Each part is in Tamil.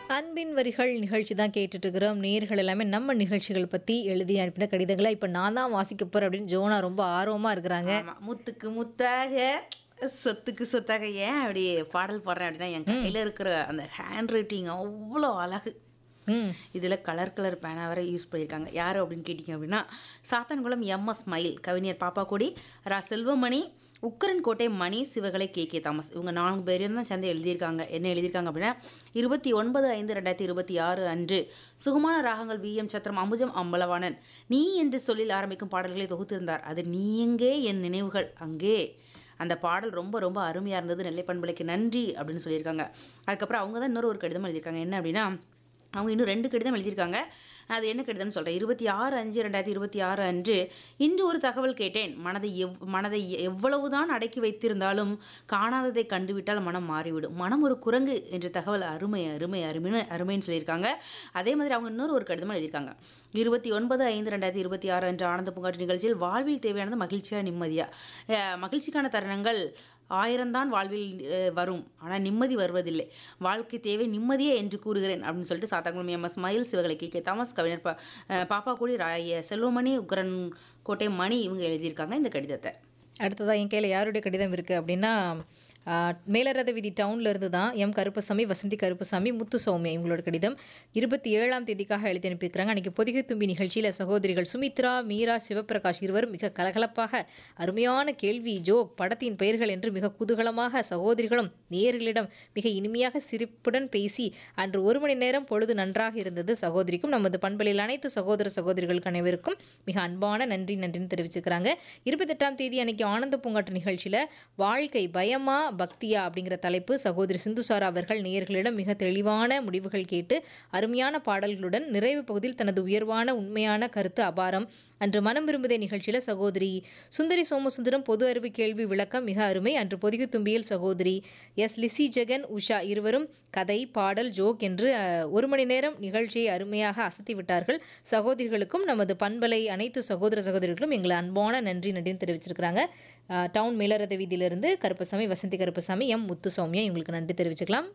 அன்பின் வரிகள் நிகழ்ச்சி தான் கேட்டுட்டு இருக்கிறோம் நேர்கள் எல்லாமே நம்ம நிகழ்ச்சிகள் பற்றி எழுதி அனுப்பின கடிதங்களை இப்போ நான் தான் வாசிக்க போகிறேன் அப்படின்னு ஜோனா ரொம்ப ஆர்வமாக இருக்கிறாங்க ஆமா முத்துக்கு முத்தாக சொத்துக்கு சொத்தாக ஏன் அப்படி பாடல் பாடுறேன் அப்படின்னா என் கையில இருக்கிற அந்த ஹேண்ட் ரைட்டிங் அவ்வளோ அழகு ம் இதில் கலர் கலர் பேனா வேற யூஸ் பண்ணியிருக்காங்க யார் அப்படின்னு கேட்டிங்க அப்படின்னா சாத்தான்குளம் எம்எஸ் மயில் கவிஞர் பாப்பாக்கோடி ரா Selvamani Ukkaran Kottai Mani Sivakalai K K Thomas இவங்க நான்கு பேரும் தான் சேர்ந்து எழுதியிருக்காங்க என்ன எழுதியிருக்காங்க அப்படின்னா இருபத்தி ஒன்பது ஐந்து ரெண்டாயிரத்தி இருபத்தி ஆறு அன்று சுகமான ராகங்கள் வி எம் சத்திரம் அம்புஜம் அம்பலவாணன் நீ என்று சொல்லில் ஆரம்பிக்கும் பாடல்களை தொகுத்திருந்தார் அது நீ எங்கே என் நினைவுகள் அங்கே அந்த பாடல் ரொம்ப ரொம்ப அருமையாக இருந்தது நெல்லை பண்பலைக்கு நன்றி அப்படின்னு சொல்லியிருக்காங்க அதுக்கப்புறம் அவங்க தான் இன்னொரு ஒரு கடிதம் எழுதியிருக்காங்க என்ன அப்படின்னா அவங்க இன்னும் ரெண்டு கடிதம் எழுதியிருக்காங்க அது என்ன கடிதம்னு சொல்கிறேன் இருபத்தி ஆறு அஞ்சு ரெண்டாயிரத்தி இருபத்தி ஆறு அன்று இன்று ஒரு தகவல் கேட்டேன் மனதை எவ் மனதை எவ்வளவுதான் அடக்கி வைத்திருந்தாலும் காணாததை கண்டுவிட்டால் மனம் மாறிவிடும் மனம் ஒரு குரங்கு என்ற தகவல் அருமை அருமை அருமைன்னு அருமைன்னு சொல்லியிருக்காங்க அதே மாதிரி அவங்க இன்னொரு ஒரு கடிதம் எழுதியிருக்காங்க இருபத்தி ஒன்பது ஐந்து ரெண்டாயிரத்தி இருபத்தி ஆறு அன்று ஆனந்த பூங்காற்று நிகழ்ச்சியில் வாழ்வில் தேவையானது மகிழ்ச்சியாக நிம்மதியாக மகிழ்ச்சிக்கான தருணங்கள் ஆயிரம்தான் வாழ்வில் அஹ், வரும் ஆனால் நிம்மதி வருவதில்லை வாழ்க்கை தேவை நிம்மதியே என்று கூறுகிறேன் அப்படின்னு சொல்லிட்டு சாத்தாங்குளம் எம் எஸ் மயில் சிவகலை கே கே தாமஸ் கவிஞர் பா அஹ், பாப்பாக்குடி ராய செல்வமணி உக்ரன் கோட்டை மணி இவங்க எழுதியிருக்காங்க இந்த கடிதத்தை அடுத்ததாக என் கையில் யாருடைய கடிதம் இருக்குது அப்படின்னா ஆ, மேலரத வீதி டவுன்ல இருந்து தான் எம் கருப்பசாமி வசந்தி கருப்பசாமி முத்து சௌமியா இவங்களோட கடிதம் இருபத்தி ஏழாம் தேதிக்காக எழுதி அனுப்பியிருக்கிறாங்க அன்றைக்கி பொதிகை தும்பி நிகழ்ச்சியில் சகோதரிகள் சுமித்ரா மீரா சிவபிரகாஷ் இருவரும் மிக கலகலப்பாக அருமையான கேள்வி ஜோக் படத்தின் பெயர்கள் என்று மிக குதூகலமாக சகோதரிகளும் நேயர்களிடம் மிக இனிமையாக சிரிப்புடன் பேசி அன்று ஒரு மணி நேரம் பொழுது நன்றாக இருந்தது சகோதரிக்கும் நமது பண்பலில் அனைத்து சகோதர சகோதரிகளுக்கு அனைவருக்கும் மிக அன்பான நன்றி நன்றின்னு தெரிவிச்சிருக்கிறாங்க இருபத்தெட்டாம் தேதி அன்னைக்கு ஆனந்த பூங்காற்று நிகழ்ச்சியில் வாழ்க்கை பயமா பக்தியா அப்படிங்கிற தலைப்பு சகோதரி சிந்துசாரா அவர்கள் நேயர்களிடம் மிக தெளிவான முடிவுகள் கேட்டு அருமையான பாடல்களுடன் நிறைவு பகுதியில் தனது உயர்வான உண்மையான கருத்து அபாரம் அன்று மனம் விரும்புதே நிகழ்ச்சியில் சகோதரி சுந்தரி சோமசுந்தரம் பொது அறிவு கேள்வி விளக்கம் மிக அருமை அன்று பொதிகை தும்பியில் சகோதரி எஸ் லிசி ஜெகன் உஷா இருவரும் கதை பாடல் ஜோக் என்று அஹ், ஒரு மணி நேரம் நிகழ்ச்சியை அருமையாக அசத்தி விட்டார்கள் சகோதரிகளுக்கும் நமது பண்பலை அனைத்து சகோதர சகோதரிகளுக்கும் எங்களை அன்பான நன்றி நன்றின்னு தெரிவிச்சிருக்கிறாங்க அஹ், டவுன் மேலரத வீதியிலிருந்து கருப்பசாமி வசந்தி கருப்பசாமி எம் முத்து சௌமியா இவங்களுக்கு நன்றி தெரிவிச்சுக்கலாம்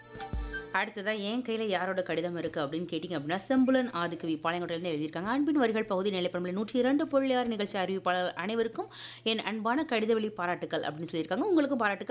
அடுத்ததான் என் கையில் யாரோட கடிதம் இருக்குது அப்படின்னு கேட்டிங்க அப்படின்னா செம்புலன் ஆதிக்கவி பாளையங்கோட்டையிலேருந்து எழுதியிருக்காங்க அன்பின் வரிகள் பகுதி நிலைப்பண்பலை நூற்றி இரண்டு புள்ளி ஆறு நிகழ்ச்சி அறிவிப்பாளர் அனைவருக்கும் என் அன்பான கடித வெளி பாராட்டுக்கள் அப்படின்னு சொல்லியிருக்காங்க உங்களுக்கும் பாராட்டுக்கள்